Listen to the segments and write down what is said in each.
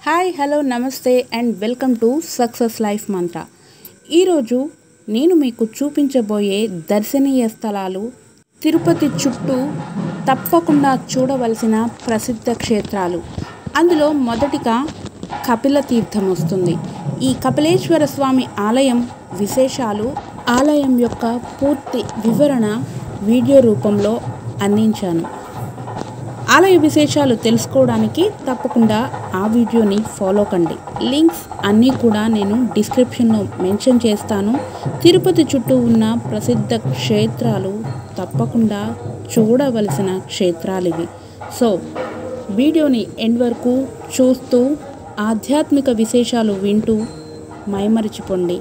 hi hello నమస్తే and welcome to success life mantra ఈరోజు నేను మీకు చూపించబోయే దర్శనీయ స్థలాలు తిరుపతి చుట్టూ తప్పకుండా చూడవలసిన ప్రసిద్ధ క్షేత్రాలు అందులో మొదటిగా కపిల తీర్థం వస్తుంది ఈ కపిలేశ్వర స్వామి ఆలయం విశేషాలు ఆలయం యొక్క పూర్తి వివరణ వీడియో రూపంలో అందించాను ఆలయ విశేషాలు తెలుసుకోవడానికి తప్పకుండా ఆ వీడియోని ఫాలో కండి లింక్స్ అన్నీ కూడా నేను డిస్క్రిప్షన్లో మెన్షన్ చేస్తాను తిరుపతి చుట్టూ ఉన్న ప్రసిద్ధ క్షేత్రాలు తప్పకుండా చూడవలసిన క్షేత్రాలు ఇవి సో వీడియోని ఎండ్ వరకు చూస్తూ ఆధ్యాత్మిక విశేషాలు వింటూ మైమరిచిపోండి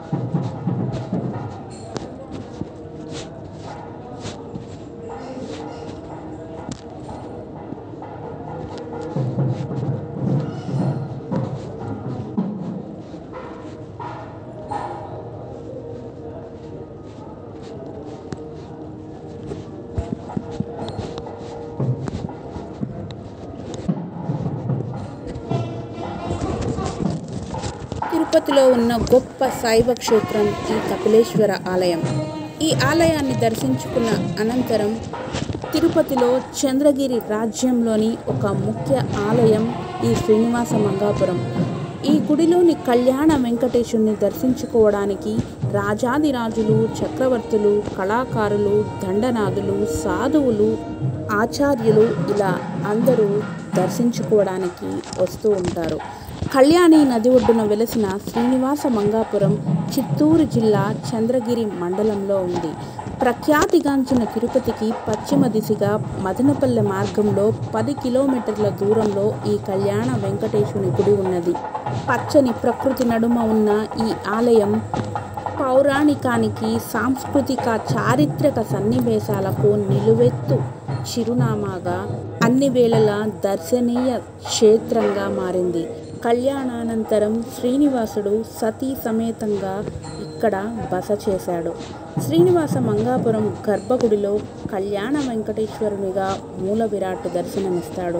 తిరుపతిలో ఉన్న గొప్ప శైవ క్షేత్రం ఈ కపిలేశ్వర ఆలయం ఈ ఆలయాన్ని దర్శించుకున్న అనంతరం తిరుపతిలో చంద్రగిరి రాజ్యంలోని ఒక ముఖ్య ఆలయం ఈ శ్రీనివాస మంగాపురం ఈ గుడిలోని కళ్యాణ వెంకటేశుని దర్శించుకోవడానికి రాజాదిరాజులు చక్రవర్తులు కళాకారులు దండనాథులు సాధువులు ఆచార్యులు ఇలా అందరూ దర్శించుకోవడానికి వస్తూ ఉంటారు కళ్యాణి నది ఒడ్డున వెలసిన శ్రీనివాస మంగాపురం చిత్తూరు జిల్లా చంద్రగిరి మండలంలో ఉంది ప్రఖ్యాతిగాంచిన తిరుపతికి పశ్చిమ దిశగా మదనపల్లె మార్గంలో పది కిలోమీటర్ల దూరంలో ఈ కళ్యాణ వెంకటేశుని గుడి ఉన్నది పచ్చని ప్రకృతి నడుమ ఉన్న ఈ ఆలయం పౌరాణికానికి సాంస్కృతిక చారిత్రక సన్నివేశాలకు నిలువెత్తు చిరునామాగా అన్ని వేళలా దర్శనీయ క్షేత్రంగా మారింది కళ్యాణానంతరం శ్రీనివాసుడు సతీ సమేతంగా ఇక్కడ బస చేశాడు శ్రీనివాస మంగాపురం గర్భగుడిలో కళ్యాణ వెంకటేశ్వరునిగా మూల విరాట్ దర్శనమిస్తాడు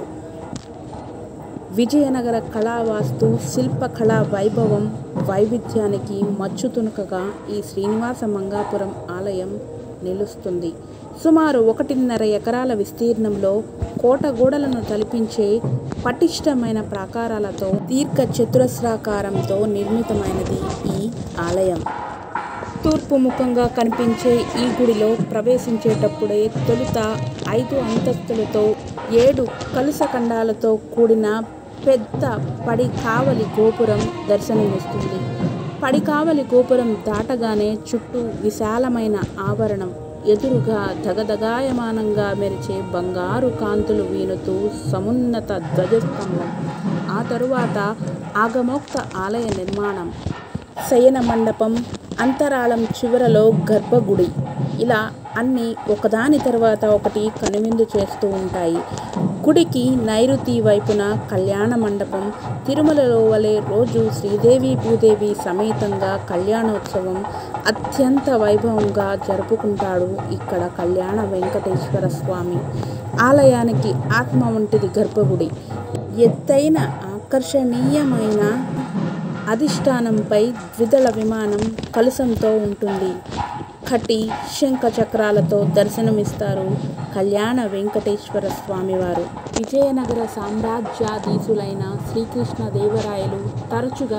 విజయనగర కళావాస్తు శిల్పకళా వైభవం వైవిధ్యానికి మచ్చుతునుకగా ఈ శ్రీనివాస మంగాపురం ఆలయం నిలుస్తుంది సుమారు ఒకటిన్నర ఎకరాల విస్తీర్ణంలో కోట గోడలను తలిపించే పటిష్టమైన ప్రాకారాలతో దీర్ఘ చతురస్రాకారంతో నిర్మితమైనది ఈ ఆలయం తూర్పు ముఖంగా కనిపించే ఈ గుడిలో ప్రవేశించేటప్పుడే తొలుత ఐదు అంతస్తులతో ఏడు కలుసఖండాలతో కూడిన పెద్ద పడి కావలి గోపురం దర్శనమిస్తుంది పడి కావలి గోపురం దాటగానే చుట్టూ విశాలమైన ఆవరణం ఎదురుగా దగదగాయమానంగా మెరిచే బంగారు కాంతులు వీనుతూ సమున్నత ధ్వజస్తంభం ఆ తరువాత ఆగమోక్త ఆలయ నిర్మాణం శయన మండపం అంతరాళం చివరలో గర్భగుడి ఇలా అన్నీ ఒకదాని తర్వాత ఒకటి కనువిందు చేస్తూ ఉంటాయి గుడికి నైరుతి వైపున కళ్యాణ మండపం తిరుమలలో వలె రోజు శ్రీదేవి భూదేవి సమేతంగా కళ్యాణోత్సవం అత్యంత వైభవంగా జరుపుకుంటాడు ఇక్కడ కళ్యాణ వెంకటేశ్వర స్వామి ఆలయానికి ఆత్మ వంటిది గర్భగుడి ఎత్తైన ఆకర్షణీయమైన అధిష్టానంపై ద్విదళ విమానం కలుసంతో ఉంటుంది కటి శంఖ చక్రాలతో దర్శనమిస్తారు కళ్యాణ వెంకటేశ్వర స్వామివారు విజయనగర సామ్రాజ్యాధీశులైన శ్రీకృష్ణదేవరాయలు తరచుగా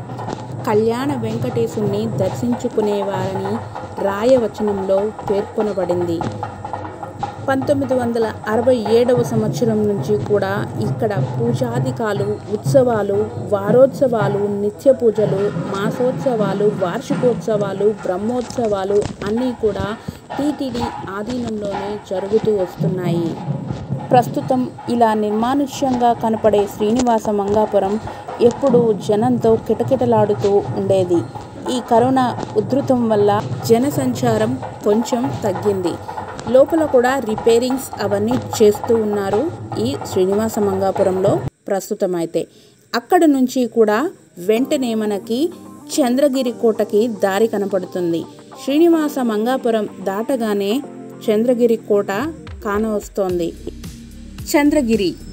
కళ్యాణ వెంకటేశుణ్ణి దర్శించుకునేవారని రాయవచనంలో పేర్కొనబడింది పంతొమ్మిది వందల అరవై ఏడవ సంవత్సరం నుంచి కూడా ఇక్కడ పూజాధికాలు ఉత్సవాలు వారోత్సవాలు నిత్య పూజలు మాసోత్సవాలు వార్షికోత్సవాలు బ్రహ్మోత్సవాలు అన్నీ కూడా టీటీడీ ఆధీనంలోనే జరుగుతూ వస్తున్నాయి ప్రస్తుతం ఇలా నిర్మానుష్యంగా కనపడే శ్రీనివాస మంగాపురం ఎప్పుడూ జనంతో కిటకిటలాడుతూ ఉండేది ఈ కరోనా ఉధృతం వల్ల జనసంచారం కొంచెం తగ్గింది లోపల కూడా రిపేరింగ్స్ అవన్నీ చేస్తూ ఉన్నారు ఈ శ్రీనివాస మంగాపురంలో ప్రస్తుతం అయితే అక్కడ నుంచి కూడా వెంటనే మనకి చంద్రగిరి కోటకి దారి కనపడుతుంది శ్రీనివాస మంగాపురం దాటగానే చంద్రగిరి కోట కానవస్తోంది చంద్రగిరి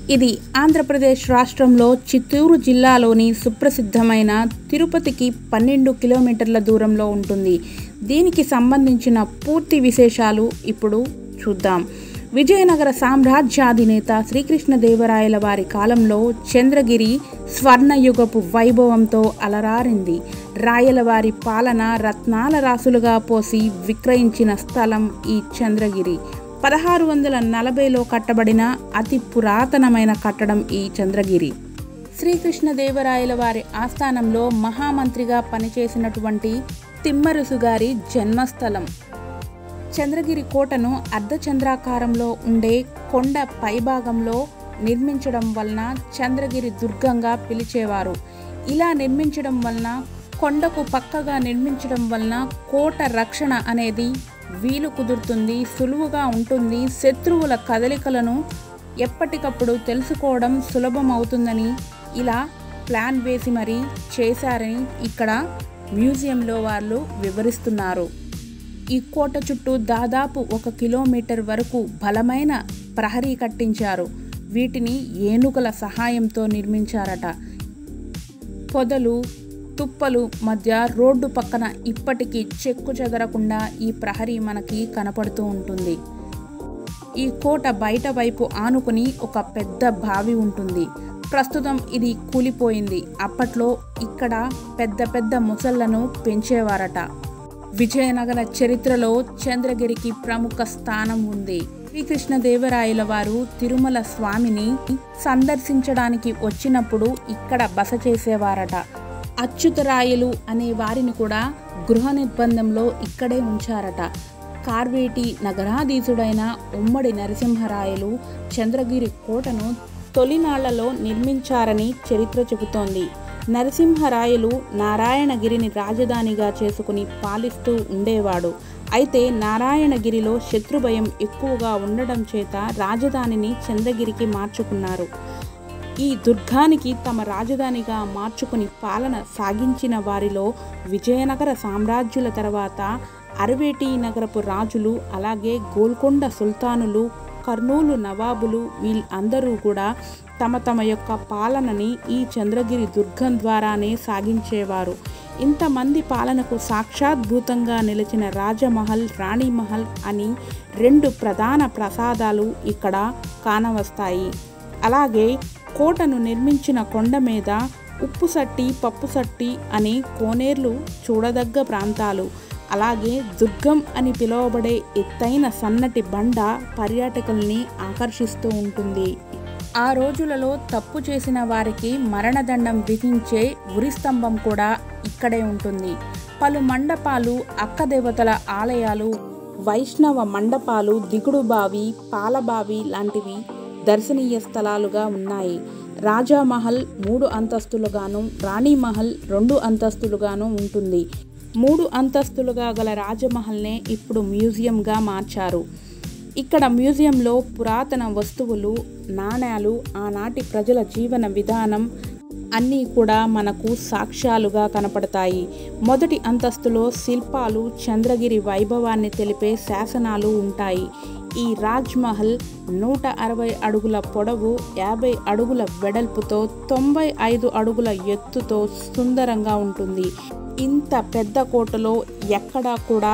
ఇది ఆంధ్రప్రదేశ్ రాష్ట్రంలో చిత్తూరు జిల్లాలోని సుప్రసిద్ధమైన తిరుపతికి పన్నెండు కిలోమీటర్ల దూరంలో ఉంటుంది దీనికి సంబంధించిన పూర్తి విశేషాలు ఇప్పుడు చూద్దాం విజయనగర సామ్రాజ్యాధినేత శ్రీకృష్ణదేవరాయల వారి కాలంలో చంద్రగిరి స్వర్ణయుగపు వైభవంతో అలరారింది రాయలవారి పాలన రత్నాల రాసులుగా పోసి విక్రయించిన స్థలం ఈ చంద్రగిరి పదహారు వందల నలభైలో కట్టబడిన అతి పురాతనమైన కట్టడం ఈ చంద్రగిరి శ్రీకృష్ణదేవరాయల వారి ఆస్థానంలో మహామంత్రిగా పనిచేసినటువంటి తిమ్మరుసు గారి జన్మస్థలం చంద్రగిరి కోటను అర్ధచంద్రాకారంలో ఉండే కొండ పైభాగంలో నిర్మించడం వలన చంద్రగిరి దుర్గంగా పిలిచేవారు ఇలా నిర్మించడం వలన కొండకు పక్కగా నిర్మించడం వలన కోట రక్షణ అనేది వీలు కుదురుతుంది సులువుగా ఉంటుంది శత్రువుల కదలికలను ఎప్పటికప్పుడు తెలుసుకోవడం సులభం అవుతుందని ఇలా ప్లాన్ వేసి మరీ చేశారని ఇక్కడ మ్యూజియంలో వాళ్ళు వివరిస్తున్నారు ఈ కోట చుట్టూ దాదాపు ఒక కిలోమీటర్ వరకు బలమైన ప్రహరీ కట్టించారు వీటిని ఏనుగుల సహాయంతో నిర్మించారట పొదలు తుప్పలు మధ్య రోడ్డు పక్కన ఇప్పటికీ చెక్కు చెదరకుండా ఈ ప్రహరీ మనకి కనపడుతూ ఉంటుంది ఈ కోట బయట వైపు ఆనుకుని ఒక పెద్ద బావి ఉంటుంది ప్రస్తుతం ఇది కూలిపోయింది అప్పట్లో ఇక్కడ పెద్ద పెద్ద ముసళ్లను పెంచేవారట విజయనగర చరిత్రలో చంద్రగిరికి ప్రముఖ స్థానం ఉంది శ్రీకృష్ణదేవరాయల వారు తిరుమల స్వామిని సందర్శించడానికి వచ్చినప్పుడు ఇక్కడ బస చేసేవారట అచ్యుతరాయలు అనే వారిని కూడా గృహ నిర్బంధంలో ఇక్కడే ఉంచారట కార్వేటి నగరాధీశుడైన ఉమ్మడి నరసింహరాయలు చంద్రగిరి కోటను తొలినాళ్లలో నిర్మించారని చరిత్ర చెబుతోంది నరసింహరాయలు నారాయణగిరిని రాజధానిగా చేసుకుని పాలిస్తూ ఉండేవాడు అయితే నారాయణగిరిలో శత్రుభయం ఎక్కువగా ఉండడం చేత రాజధానిని చంద్రగిరికి మార్చుకున్నారు ఈ దుర్గానికి తమ రాజధానిగా మార్చుకుని పాలన సాగించిన వారిలో విజయనగర సామ్రాజ్యుల తర్వాత అరవేటి నగరపు రాజులు అలాగే గోల్కొండ సుల్తానులు కర్నూలు నవాబులు వీళ్ళందరూ కూడా తమ తమ యొక్క పాలనని ఈ చంద్రగిరి దుర్గం ద్వారానే సాగించేవారు ఇంతమంది పాలనకు సాక్షాద్భూతంగా నిలిచిన రాజమహల్ రాణిమహల్ అని రెండు ప్రధాన ప్రసాదాలు ఇక్కడ కానవస్తాయి అలాగే కోటను నిర్మించిన కొండ మీద ఉప్పు సట్టి పప్పు సట్టి అనే కోనేర్లు చూడదగ్గ ప్రాంతాలు అలాగే దుర్గం అని పిలువబడే ఎత్తైన సన్నటి బండ పర్యాటకుల్ని ఆకర్షిస్తూ ఉంటుంది ఆ రోజులలో తప్పు చేసిన వారికి మరణదండం విధించే ఉరిస్తంభం కూడా ఇక్కడే ఉంటుంది పలు మండపాలు అక్కదేవతల ఆలయాలు వైష్ణవ మండపాలు దిగుడు బావి పాలబావి లాంటివి దర్శనీయ స్థలాలుగా ఉన్నాయి రాజామహల్ మూడు అంతస్తులుగాను రాణిమహల్ రెండు అంతస్తులుగాను ఉంటుంది మూడు అంతస్తులుగా గల రాజమహల్నే ఇప్పుడు మ్యూజియంగా మార్చారు ఇక్కడ మ్యూజియంలో పురాతన వస్తువులు నాణేలు ఆనాటి ప్రజల జీవన విధానం అన్నీ కూడా మనకు సాక్ష్యాలుగా కనపడతాయి మొదటి అంతస్తులో శిల్పాలు చంద్రగిరి వైభవాన్ని తెలిపే శాసనాలు ఉంటాయి ఈ రాజ్మహల్ నూట అరవై అడుగుల పొడవు యాభై అడుగుల వెడల్పుతో తొంభై ఐదు అడుగుల ఎత్తుతో సుందరంగా ఉంటుంది ఇంత పెద్ద కోటలో ఎక్కడా కూడా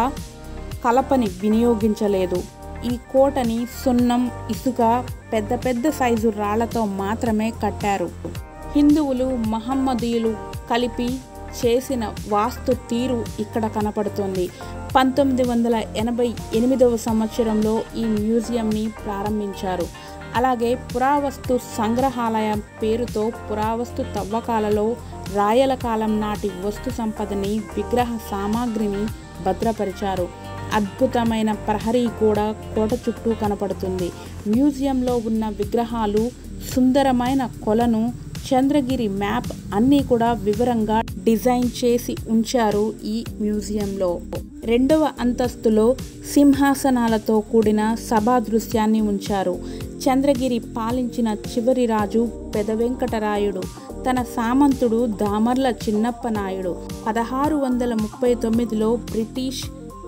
కలపని వినియోగించలేదు ఈ కోటని సున్నం ఇసుక పెద్ద పెద్ద సైజు రాళ్లతో మాత్రమే కట్టారు హిందువులు మహమ్మదీయులు కలిపి చేసిన వాస్తు తీరు ఇక్కడ కనపడుతుంది పంతొమ్మిది వందల ఎనభై ఎనిమిదవ సంవత్సరంలో ఈ మ్యూజియంని ప్రారంభించారు అలాగే పురావస్తు సంగ్రహాలయం పేరుతో పురావస్తు తవ్వకాలలో రాయల కాలం నాటి వస్తు సంపదని విగ్రహ సామాగ్రిని భద్రపరిచారు అద్భుతమైన ప్రహరీ కూడా కోట చుట్టూ కనపడుతుంది మ్యూజియంలో ఉన్న విగ్రహాలు సుందరమైన కొలను చంద్రగిరి మ్యాప్ అన్నీ కూడా వివరంగా డిజైన్ చేసి ఉంచారు ఈ మ్యూజియంలో రెండవ అంతస్తులో సింహాసనాలతో కూడిన సభా దృశ్యాన్ని ఉంచారు చంద్రగిరి పాలించిన చివరి రాజు పెదవెంకటరాయుడు తన సామంతుడు దామర్ల చిన్నప్ప నాయుడు పదహారు వందల ముప్పై తొమ్మిదిలో బ్రిటిష్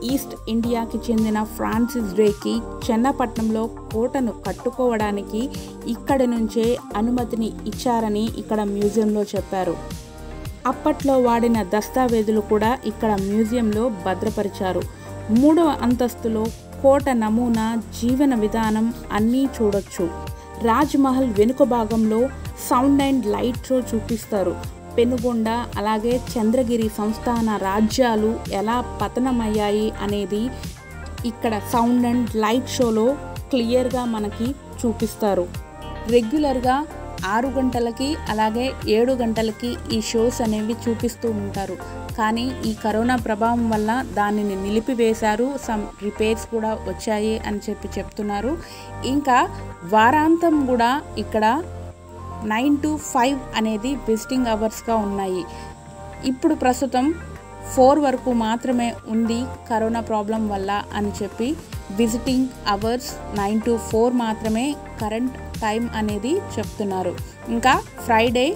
ఈస్ట్ ఇండియాకి చెందిన ఫ్రాన్సిస్ డ్రేకి చెన్నపట్నంలో కోటను కట్టుకోవడానికి ఇక్కడి నుంచే అనుమతిని ఇచ్చారని ఇక్కడ మ్యూజియంలో చెప్పారు అప్పట్లో వాడిన దస్తావేజులు కూడా ఇక్కడ మ్యూజియంలో భద్రపరిచారు మూడవ అంతస్తులో కోట నమూనా జీవన విధానం అన్నీ చూడొచ్చు రాజ్మహల్ వెనుక భాగంలో సౌండ్ అండ్ లైట్ షో చూపిస్తారు పెనుగొండ అలాగే చంద్రగిరి సంస్థాన రాజ్యాలు ఎలా పతనమయ్యాయి అనేది ఇక్కడ సౌండ్ అండ్ లైట్ షోలో క్లియర్గా మనకి చూపిస్తారు రెగ్యులర్గా ఆరు గంటలకి అలాగే ఏడు గంటలకి ఈ షోస్ అనేవి చూపిస్తూ ఉంటారు కానీ ఈ కరోనా ప్రభావం వల్ల దానిని నిలిపివేశారు సమ్ రిపేర్స్ కూడా వచ్చాయి అని చెప్పి చెప్తున్నారు ఇంకా వారాంతం కూడా ఇక్కడ నైన్ టు ఫైవ్ అనేది విజిటింగ్ అవర్స్గా ఉన్నాయి ఇప్పుడు ప్రస్తుతం ఫోర్ వరకు మాత్రమే ఉంది కరోనా ప్రాబ్లం వల్ల అని చెప్పి visiting hours nine to four మాత్రమే కరెంట్ టైం అనేది చెప్తున్నారు ఇంకా ఫ్రైడే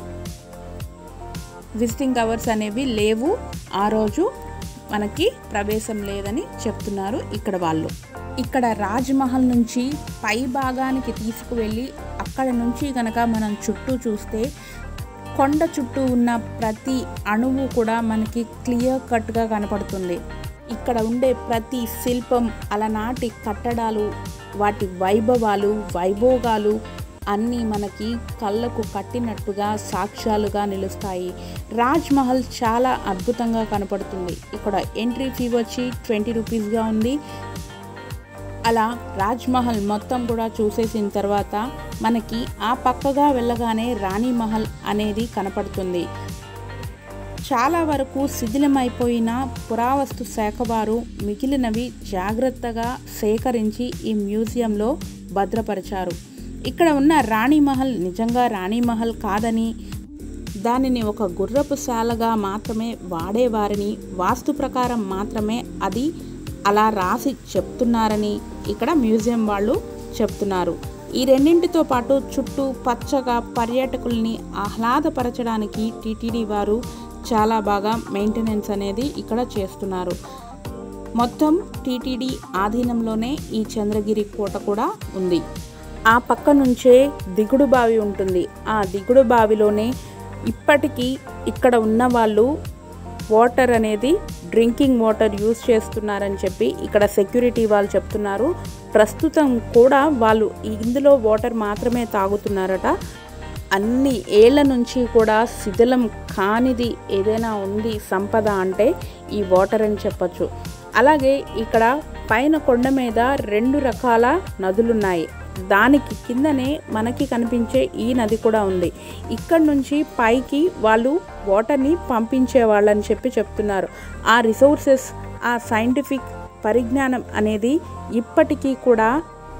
విజిటింగ్ అవర్స్ అనేవి లేవు ఆ రోజు మనకి ప్రవేశం లేదని చెప్తున్నారు ఇక్కడ వాళ్ళు ఇక్కడ రాజ్మహల్ నుంచి పై భాగానికి తీసుకువెళ్ళి అక్కడ నుంచి కనుక మనం చుట్టూ చూస్తే కొండ చుట్టూ ఉన్న ప్రతి అణువు కూడా మనకి క్లియర్ కట్గా కనపడుతుంది ఇక్కడ ఉండే ప్రతి శిల్పం అలనాటి కట్టడాలు వాటి వైభవాలు వైభోగాలు అన్నీ మనకి కళ్ళకు కట్టినట్టుగా సాక్ష్యాలుగా నిలుస్తాయి రాజ్మహల్ చాలా అద్భుతంగా కనపడుతుంది ఇక్కడ ఎంట్రీ ఫీ వచ్చి ట్వంటీ రూపీస్గా ఉంది అలా రాజ్మహల్ మొత్తం కూడా చూసేసిన తర్వాత మనకి ఆ పక్కగా వెళ్ళగానే రాణి మహల్ అనేది కనపడుతుంది చాలా వరకు శిథిలమైపోయిన పురావస్తు శాఖ వారు మిగిలినవి జాగ్రత్తగా సేకరించి ఈ మ్యూజియంలో భద్రపరిచారు ఇక్కడ ఉన్న రాణి మహల్ నిజంగా రాణి మహల్ కాదని దానిని ఒక గుర్రపు శాలగా మాత్రమే వాడేవారని వాస్తు ప్రకారం మాత్రమే అది అలా రాసి చెప్తున్నారని ఇక్కడ మ్యూజియం వాళ్ళు చెప్తున్నారు ఈ రెండింటితో పాటు చుట్టూ పచ్చగా పర్యాటకుల్ని ఆహ్లాదపరచడానికి టీటీడీ వారు చాలా బాగా మెయింటెనెన్స్ అనేది ఇక్కడ చేస్తున్నారు మొత్తం టీటీడీ ఆధీనంలోనే ఈ చంద్రగిరి కోట కూడా ఉంది ఆ పక్క నుంచే దిగుడు బావి ఉంటుంది ఆ దిగుడు బావిలోనే ఇప్పటికీ ఇక్కడ ఉన్న వాళ్ళు వాటర్ అనేది డ్రింకింగ్ వాటర్ యూజ్ చేస్తున్నారని చెప్పి ఇక్కడ సెక్యూరిటీ వాళ్ళు చెప్తున్నారు ప్రస్తుతం కూడా వాళ్ళు ఇందులో వాటర్ మాత్రమే తాగుతున్నారట అన్ని ఏళ్ల నుంచి కూడా శిథిలం కానిది ఏదైనా ఉంది సంపద అంటే ఈ వాటర్ అని చెప్పచ్చు అలాగే ఇక్కడ పైన కొండ మీద రెండు రకాల నదులున్నాయి దానికి కిందనే మనకి కనిపించే ఈ నది కూడా ఉంది ఇక్కడ నుంచి పైకి వాళ్ళు వాటర్ని పంపించే వాళ్ళని చెప్పి చెప్తున్నారు ఆ రిసోర్సెస్ ఆ సైంటిఫిక్ పరిజ్ఞానం అనేది ఇప్పటికీ కూడా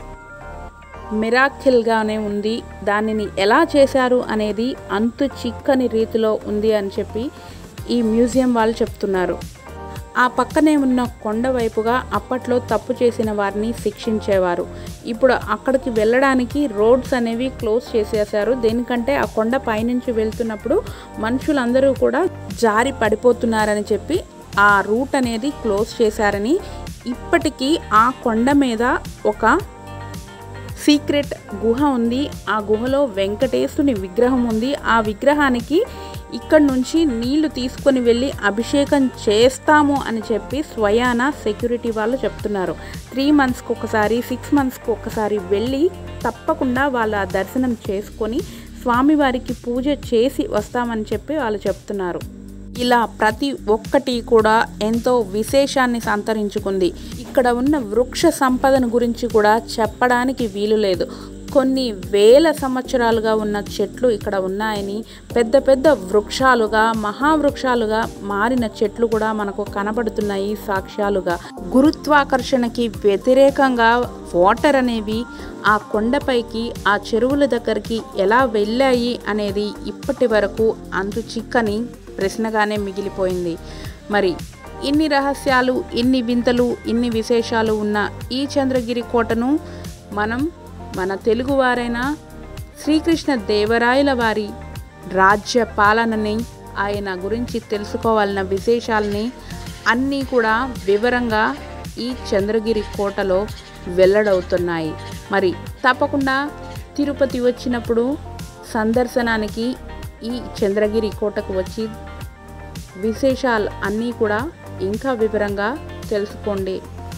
మిరాకిల్గానే ఉంది దానిని ఎలా చేశారు అనేది అంతు చిక్కని రీతిలో ఉంది అని చెప్పి ఈ మ్యూజియం వాళ్ళు చెప్తున్నారు ఆ పక్కనే ఉన్న కొండ వైపుగా అప్పట్లో తప్పు చేసిన వారిని శిక్షించేవారు ఇప్పుడు అక్కడికి వెళ్ళడానికి రోడ్స్ అనేవి క్లోజ్ చేసేసారు దేనికంటే ఆ కొండ పైనుంచి వెళ్తున్నప్పుడు మనుషులందరూ కూడా జారి పడిపోతున్నారని చెప్పి ఆ రూట్ అనేది క్లోజ్ చేశారని ఇప్పటికీ ఆ కొండ మీద ఒక సీక్రెట్ గుహ ఉంది ఆ గుహలో వెంకటేశుని విగ్రహం ఉంది ఆ విగ్రహానికి ఇక్కడ నుంచి నీళ్లు తీసుకొని వెళ్ళి అభిషేకం చేస్తాము అని చెప్పి స్వయాన సెక్యూరిటీ వాళ్ళు చెప్తున్నారు త్రీ మంత్స్కి ఒకసారి సిక్స్ మంత్స్కి ఒకసారి వెళ్ళి తప్పకుండా వాళ్ళ దర్శనం చేసుకొని స్వామివారికి పూజ చేసి వస్తామని చెప్పి వాళ్ళు చెప్తున్నారు ఇలా ప్రతి ఒక్కటి కూడా ఎంతో విశేషాన్ని సంతరించుకుంది ఇక్కడ ఉన్న వృక్ష సంపదను గురించి కూడా చెప్పడానికి వీలు లేదు కొన్ని వేల సంవత్సరాలుగా ఉన్న చెట్లు ఇక్కడ ఉన్నాయని పెద్ద పెద్ద వృక్షాలుగా మహావృక్షాలుగా మారిన చెట్లు కూడా మనకు కనబడుతున్నాయి సాక్ష్యాలుగా గురుత్వాకర్షణకి వ్యతిరేకంగా వాటర్ అనేవి ఆ కొండపైకి ఆ చెరువుల దగ్గరికి ఎలా వెళ్ళాయి అనేది ఇప్పటి వరకు అంతు చిక్కని ప్రశ్నగానే మిగిలిపోయింది మరి ఇన్ని రహస్యాలు ఇన్ని వింతలు ఇన్ని విశేషాలు ఉన్న ఈ చంద్రగిరి కోటను మనం మన తెలుగువారైన శ్రీకృష్ణ దేవరాయల వారి రాజ్య పాలనని ఆయన గురించి తెలుసుకోవాలన్న విశేషాలని అన్నీ కూడా వివరంగా ఈ చంద్రగిరి కోటలో వెల్లడవుతున్నాయి మరి తప్పకుండా తిరుపతి వచ్చినప్పుడు సందర్శనానికి ఈ చంద్రగిరి కోటకు వచ్చి విశేషాలు అన్నీ కూడా ఇంకా వివరంగా తెలుసుకోండి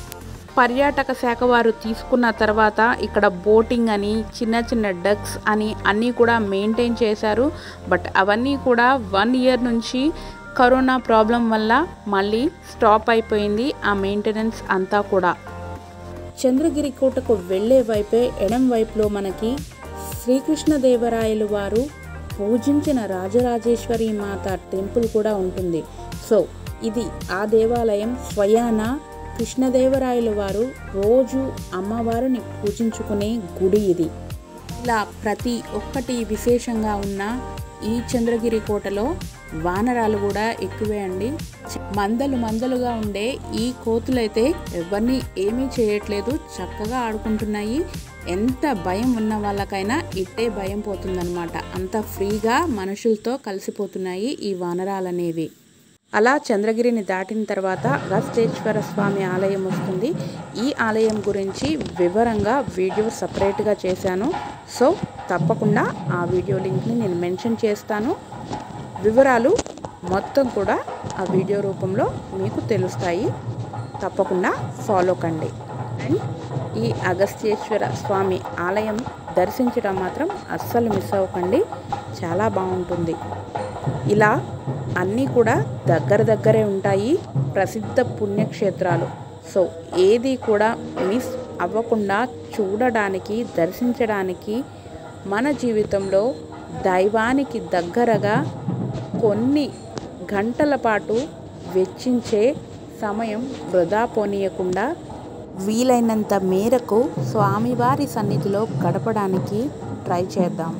పర్యాటక శాఖ వారు తీసుకున్న తర్వాత ఇక్కడ బోటింగ్ అని చిన్న చిన్న డక్స్ అని అన్నీ కూడా మెయింటైన్ చేశారు బట్ అవన్నీ కూడా వన్ ఇయర్ నుంచి కరోనా ప్రాబ్లం వల్ల మళ్ళీ స్టాప్ అయిపోయింది ఆ మెయింటెనెన్స్ అంతా కూడా చంద్రగిరి కోటకు వెళ్ళే వైపే ఎడం వైపులో మనకి శ్రీకృష్ణదేవరాయలు వారు పూజించిన రాజరాజేశ్వరి మాత టెంపుల్ కూడా ఉంటుంది సో ఇది ఆ దేవాలయం స్వయాన కృష్ణదేవరాయలు వారు రోజు అమ్మవారిని పూజించుకునే గుడి ఇది ఇలా ప్రతి ఒక్కటి విశేషంగా ఉన్న ఈ చంద్రగిరి కోటలో వానరాలు కూడా ఎక్కువే అండి మందలు మందలుగా ఉండే ఈ కోతులైతే ఎవరిని ఏమీ చేయట్లేదు చక్కగా ఆడుకుంటున్నాయి ఎంత భయం ఉన్న వాళ్ళకైనా ఇట్టే భయం పోతుందన్నమాట అంత ఫ్రీగా మనుషులతో కలిసిపోతున్నాయి ఈ వానరాలు అనేవి అలా చంద్రగిరిని దాటిన తర్వాత అగస్తేశ్వర స్వామి ఆలయం వస్తుంది ఈ ఆలయం గురించి వివరంగా వీడియో సపరేట్గా చేశాను సో తప్పకుండా ఆ వీడియో లింక్ని నేను మెన్షన్ చేస్తాను వివరాలు మొత్తం కూడా ఆ వీడియో రూపంలో మీకు తెలుస్తాయి తప్పకుండా ఫాలో కండి అండ్ ఈ అగస్త్యేశ్వర స్వామి ఆలయం దర్శించడం మాత్రం అస్సలు మిస్ అవ్వకండి చాలా బాగుంటుంది ఇలా అన్నీ కూడా దగ్గర దగ్గరే ఉంటాయి ప్రసిద్ధ పుణ్యక్షేత్రాలు సో ఏది కూడా మిస్ అవ్వకుండా చూడడానికి దర్శించడానికి మన జీవితంలో దైవానికి దగ్గరగా కొన్ని గంటల పాటు వెచ్చించే సమయం వృధా పోనీయకుండా వీలైనంత మేరకు స్వామివారి సన్నిధిలో గడపడానికి ట్రై చేద్దాం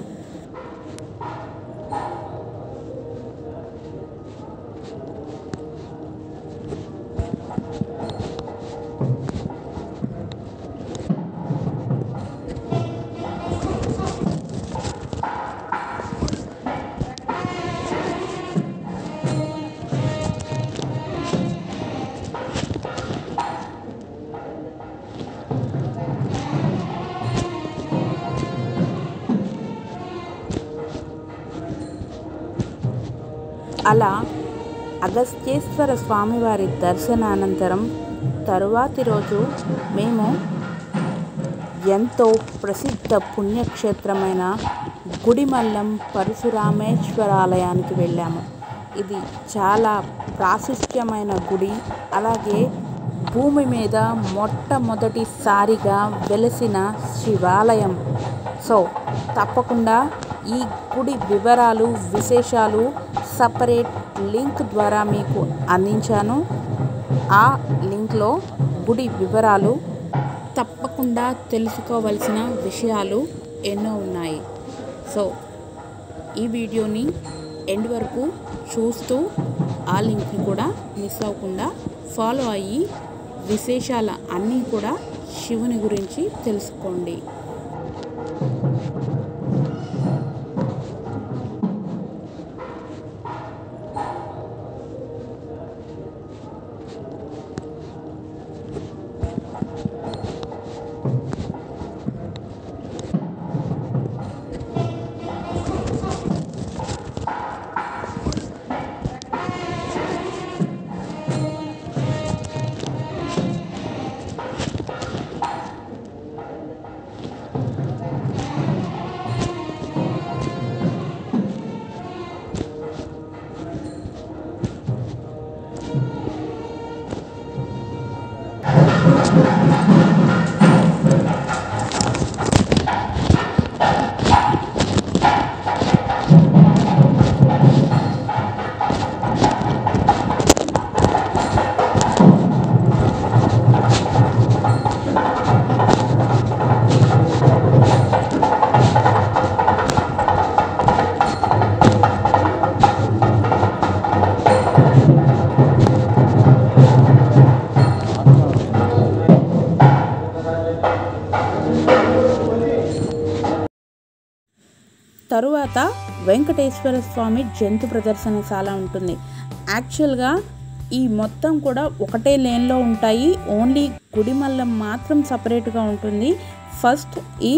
అలా అగస్త్యేశ్వర స్వామివారి దర్శనానంతరం తరువాతి రోజు మేము ఎంతో ప్రసిద్ధ పుణ్యక్షేత్రమైన గుడిమల్లం పరశురామేశ్వరాలయానికి వెళ్ళాము ఇది చాలా ప్రాశస్త్యమైన గుడి అలాగే భూమి మీద మొట్టమొదటిసారిగా వెలసిన శివాలయం సో తప్పకుండా ఈ గుడి వివరాలు విశేషాలు సపరేట్ లింక్ ద్వారా మీకు అందించాను ఆ లింక్లో గుడి వివరాలు తప్పకుండా తెలుసుకోవలసిన విషయాలు ఎన్నో ఉన్నాయి సో ఈ వీడియోని ఎండ్ వరకు చూస్తూ ఆ లింక్ని కూడా మిస్ అవ్వకుండా ఫాలో అయ్యి విశేషాల అన్నీ కూడా శివుని గురించి తెలుసుకోండి తరువాత వెంకటేశ్వర స్వామి జంతు ప్రదర్శనశాల ఉంటుంది యాక్చువల్గా ఈ మొత్తం కూడా ఒకటే లేన్లో ఉంటాయి ఓన్లీ గుడిమల్లం మాత్రం సపరేట్గా ఉంటుంది ఫస్ట్ ఈ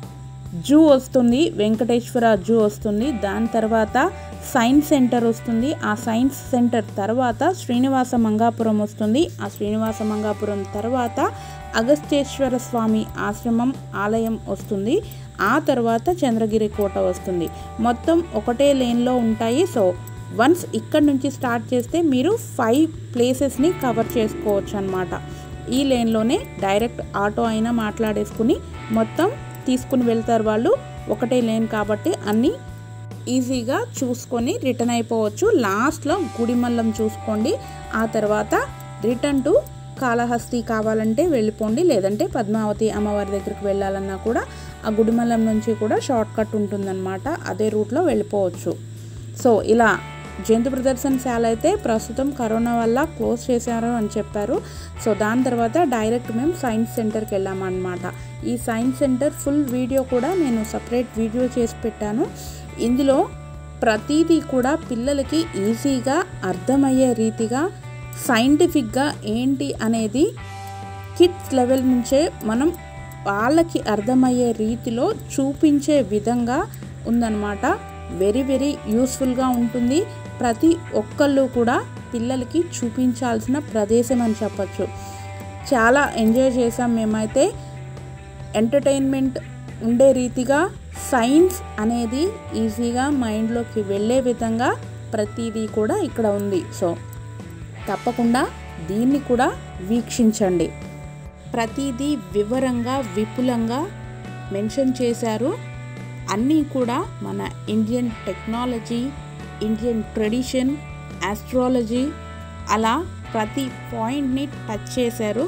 జూ వస్తుంది వెంకటేశ్వర జూ వస్తుంది దాని తర్వాత సైన్స్ సెంటర్ వస్తుంది ఆ సైన్స్ సెంటర్ తర్వాత శ్రీనివాస మంగాపురం వస్తుంది ఆ శ్రీనివాస మంగాపురం తర్వాత అగస్త్యేశ్వర స్వామి ఆశ్రమం ఆలయం వస్తుంది ఆ తర్వాత చంద్రగిరి కోట వస్తుంది మొత్తం ఒకటే లేన్లో ఉంటాయి సో వన్స్ ఇక్కడ నుంచి స్టార్ట్ చేస్తే మీరు ఫైవ్ ప్లేసెస్ని కవర్ చేసుకోవచ్చు అనమాట ఈ లేన్లోనే డైరెక్ట్ ఆటో అయినా మాట్లాడేసుకుని మొత్తం తీసుకుని వెళ్తారు వాళ్ళు ఒకటే లేన్ కాబట్టి అన్నీ ఈజీగా చూసుకొని రిటర్న్ అయిపోవచ్చు లాస్ట్లో గుడిమల్లం చూసుకోండి ఆ తర్వాత రిటర్న్ టు కాళహస్తి కావాలంటే వెళ్ళిపోండి లేదంటే పద్మావతి అమ్మవారి దగ్గరికి వెళ్ళాలన్నా కూడా ఆ గుడిమల్లం నుంచి కూడా షార్ట్ కట్ ఉంటుందన్నమాట అదే రూట్లో వెళ్ళిపోవచ్చు సో ఇలా జంతు ప్రదర్శనశాల అయితే ప్రస్తుతం కరోనా వల్ల క్లోజ్ చేశారు అని చెప్పారు సో దాని తర్వాత డైరెక్ట్ మేము సైన్స్ సెంటర్కి వెళ్ళామన్నమాట ఈ సైన్స్ సెంటర్ ఫుల్ వీడియో కూడా నేను సపరేట్ వీడియో చేసి పెట్టాను ఇందులో ప్రతిదీ కూడా పిల్లలకి ఈజీగా అర్థమయ్యే రీతిగా సైంటిఫిక్గా ఏంటి అనేది కిడ్స్ లెవెల్ నుంచే మనం వాళ్ళకి అర్థమయ్యే రీతిలో చూపించే విధంగా ఉందన్నమాట వెరీ వెరీ యూస్ఫుల్గా ఉంటుంది ప్రతి ఒక్కళ్ళు కూడా పిల్లలకి చూపించాల్సిన ప్రదేశం అని చెప్పచ్చు చాలా ఎంజాయ్ చేసాం మేమైతే ఎంటర్టైన్మెంట్ ఉండే రీతిగా సైన్స్ అనేది ఈజీగా మైండ్లోకి వెళ్ళే విధంగా ప్రతిదీ కూడా ఇక్కడ ఉంది సో తప్పకుండా దీన్ని కూడా వీక్షించండి ప్రతిదీ వివరంగా విపులంగా మెన్షన్ చేశారు అన్నీ కూడా మన Indian technology Indian tradition astrology అలా ప్రతి పాయింట్ని టచ్ చేశారు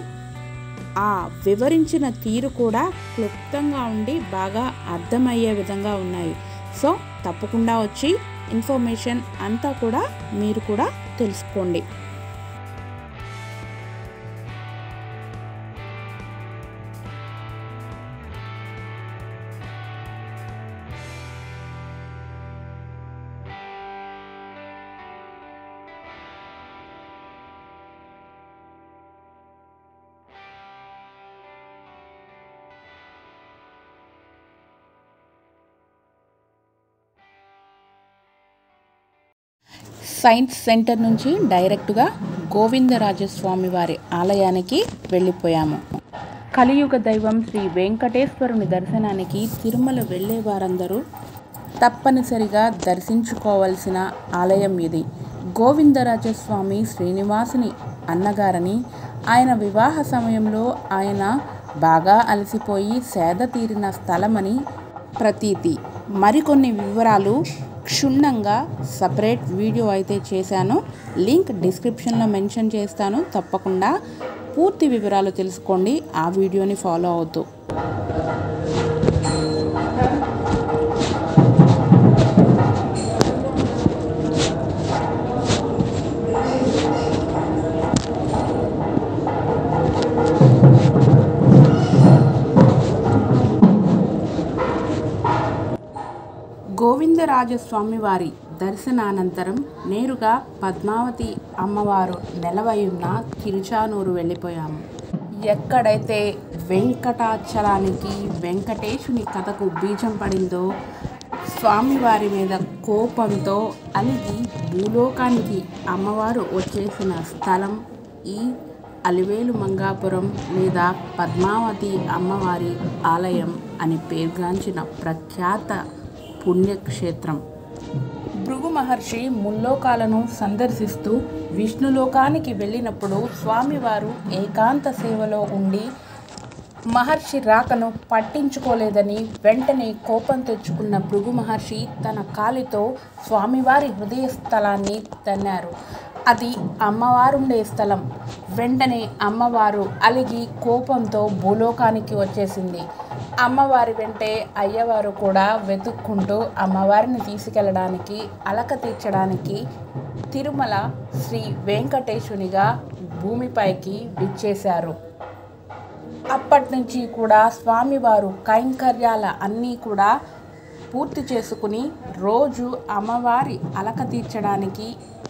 ఆ వివరించిన తీరు కూడా క్లుప్తంగా ఉండి బాగా అర్థమయ్యే విధంగా ఉన్నాయి సో తప్పకుండా వచ్చి ఇన్ఫర్మేషన్ అంతా కూడా మీరు కూడా తెలుసుకోండి సైన్స్ సెంటర్ నుంచి డైరెక్ట్గా గోవిందరాజస్వామి వారి ఆలయానికి వెళ్ళిపోయాము కలియుగ దైవం శ్రీ వెంకటేశ్వరుని దర్శనానికి తిరుమల వెళ్ళే వారందరూ తప్పనిసరిగా దర్శించుకోవాల్సిన ఆలయం ఇది గోవిందరాజస్వామి శ్రీనివాసుని అన్నగారని ఆయన వివాహ సమయంలో ఆయన బాగా అలసిపోయి సేద తీరిన స్థలమని ప్రతీతి మరికొన్ని వివరాలు క్షుణ్ణంగా సపరేట్ వీడియో అయితే చేశాను లింక్ డిస్క్రిప్షన్లో మెన్షన్ చేస్తాను తప్పకుండా పూర్తి వివరాలు తెలుసుకోండి ఆ వీడియోని ఫాలో అవుతూ గోవిందరాజస్వామి వారి దర్శనానంతరం నేరుగా పద్మావతి అమ్మవారు నెలవయున్న తిరుచానూరు వెళ్ళిపోయాము ఎక్కడైతే వెంకటాచలానికి వెంకటేశుని కథకు బీజం పడిందో స్వామివారి మీద కోపంతో అలిగి భూలోకానికి అమ్మవారు వచ్చేసిన స్థలం ఈ అలివేలు మంగాపురం లేదా పద్మావతి అమ్మవారి ఆలయం అని పేర్గాంచిన ప్రఖ్యాత పుణ్యక్షేత్రం భృగు మహర్షి ముల్లోకాలను సందర్శిస్తూ విష్ణులోకానికి వెళ్ళినప్పుడు స్వామివారు ఏకాంత సేవలో ఉండి మహర్షి రాకను పట్టించుకోలేదని వెంటనే కోపం తెచ్చుకున్న భృగు మహర్షి తన కాలితో స్వామివారి హృదయ స్థలాన్ని తన్నారు అది అమ్మవారుండే స్థలం వెంటనే అమ్మవారు అలిగి కోపంతో భూలోకానికి వచ్చేసింది అమ్మవారి వెంటే అయ్యవారు కూడా వెతుక్కుంటూ అమ్మవారిని తీసుకెళ్ళడానికి అలక తీర్చడానికి తిరుమల శ్రీ వెంకటేశునిగా భూమిపైకి విచ్చేశారు అప్పటి నుంచి కూడా స్వామివారు కైంకర్యాల అన్నీ కూడా పూర్తి చేసుకుని రోజు అమ్మవారి అలక తీర్చడానికి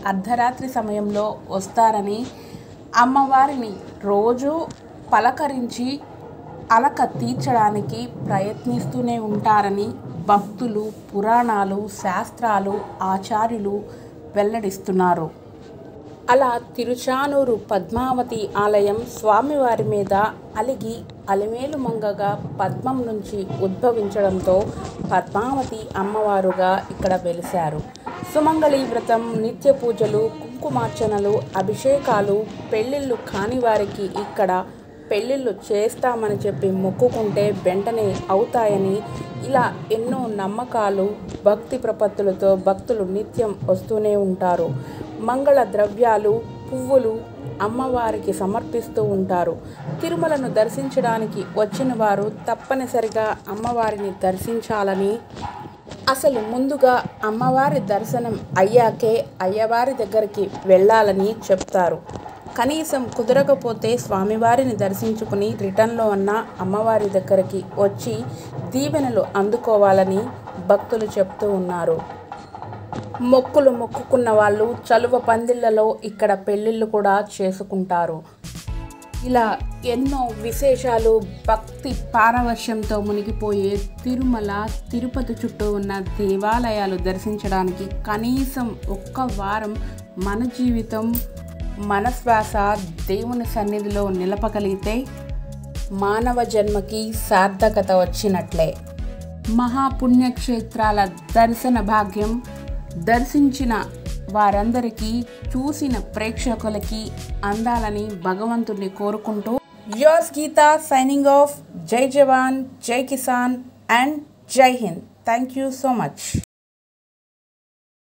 అర్ధరాత్రి సమయంలో వస్తారని అమ్మవారిని రోజు పలకరించి అలక తీర్చడానికి ప్రయత్నిస్తూనే ఉంటారని భక్తులు పురాణాలు శాస్త్రాలు ఆచార్యులు వెల్లడిస్తున్నారు అలా తిరుచానూరు పద్మావతి ఆలయం స్వామివారి మీద అలిగి అలిమేలు మంగగా పద్మం నుంచి ఉద్భవించడంతో పద్మావతి అమ్మవారుగా ఇక్కడ వెలిశారు సుమంగళి వ్రతం నిత్య పూజలు కుంకుమార్చనలు అభిషేకాలు పెళ్ళిళ్ళు కాని వారికి ఇక్కడ పెళ్ళిళ్ళు చేస్తామని చెప్పి మొక్కుకుంటే వెంటనే అవుతాయని ఇలా ఎన్నో నమ్మకాలు భక్తి ప్రపత్తులతో భక్తులు నిత్యం వస్తూనే ఉంటారు మంగళ ద్రవ్యాలు పువ్వులు అమ్మవారికి సమర్పిస్తూ ఉంటారు తిరుమలను దర్శించడానికి వచ్చిన వారు తప్పనిసరిగా అమ్మవారిని దర్శించాలని అసలు ముందుగా అమ్మవారి దర్శనం అయ్యాకే అయ్యవారి దగ్గరికి వెళ్ళాలని చెప్తారు కనీసం కుదరకపోతే స్వామివారిని దర్శించుకుని రిటర్న్లో ఉన్న అమ్మవారి దగ్గరికి వచ్చి దీవెనలు అందుకోవాలని భక్తులు చెప్తూ ఉన్నారు మొక్కులు మొక్కుకున్న వాళ్ళు చలువ పందిళ్లలో ఇక్కడ పెళ్ళిళ్ళు కూడా చేసుకుంటారు ఇలా ఎన్నో విశేషాలు భక్తి పారవశ్యంతో మునిగిపోయే తిరుమల తిరుపతి చుట్టూ ఉన్న దేవాలయాలు దర్శించడానికి కనీసం ఒక్క వారం మన జీవితం మన శ్వాస దేవుని సన్నిధిలో నిలపగలిగితే మానవ జన్మకి సార్థకత వచ్చినట్లే మహాపుణ్యక్షేత్రాల దర్శన భాగ్యం దర్శించిన వారందరికీ చూసిన ప్రేక్షకులకి అందాలని భగవంతుడిని కోరుకుంటూ యోస్ గీత సైనింగ్ ఆఫ్ జై జవాన్ జై కిసాన్ అండ్ జై Hind thank you so much